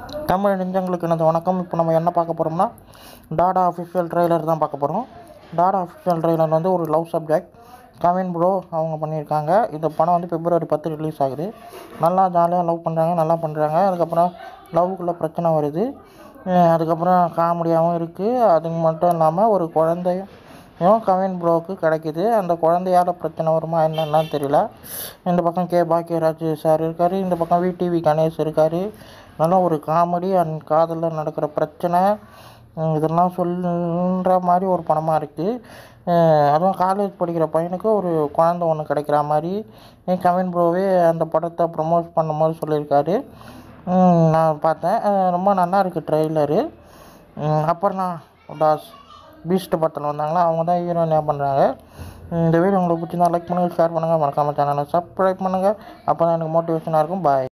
தமிழ் நெஞ்சங்களுக்கு எனது வணக்கம் இப்போ நம்ம என்ன பார்க்க போகிறோம்னா டாடா அஃபிஷியல் ட்ரெய்லர் தான் பார்க்க போகிறோம் டாடா அஃபிஷியல் ட்ரெய்லர் வந்து ஒரு லவ் சப்ஜெக்ட் கவின் ப்ரோ அவங்க பண்ணியிருக்காங்க இந்த படம் வந்து பிப்ரவரி பத்து ரிலீஸ் ஆகுது நல்லா ஜாலியாக லவ் பண்ணுறாங்க நல்லா பண்ணுறாங்க அதுக்கப்புறம் லவ்க்குள்ளே பிரச்சனை வருது அஹ் அதுக்கப்புறம் காமெடியாகவும் இருக்குது அது மட்டும் இல்லாமல் ஒரு குழந்தையும் கவின் ப்ரோவுக்கு கிடைக்குது அந்த குழந்தையால பிரச்சனை வருமா என்னன்னா தெரியல இந்த பக்கம் கே பாக்கியராஜ் சார் இருக்கார் இந்த பக்கம் விடிவி கணேஷ் இருக்கார் நல்லா ஒரு காமெடி அண்ட் காதலில் நடக்கிற பிரச்சனை உம் இதெல்லாம் சொல்கிற மாதிரி ஒரு படமாக இருக்குது அதுவும் காலேஜ் படிக்கிற பையனுக்கு ஒரு குழந்த ஒன்று கிடைக்கிற மாதிரி என் கவின் ப்ரோவே அந்த படத்தை ப்ரமோட் பண்ணும்போது சொல்லியிருக்காரு உம் நான் பார்த்தேன் அஹ் ரொம்ப நல்லா இருக்குது ட்ரெய்லரு அப்புறம் தாஸ் பீஸ்ட் படத்தில் வந்தாங்களா அவங்க தான் ஹீரோயினாக பண்ணுறாங்க இந்த வீடியோ உங்களுக்கு பிடிச்சிருந்தா லைக் பண்ணுங்கள் ஷேர் பண்ணுங்கள் மறக்காம சேனலை சப்ஸ்கிரைப் பண்ணுங்கள் அப்போ தான் எனக்கு மோட்டிவேஷனாக இருக்கும் பாய்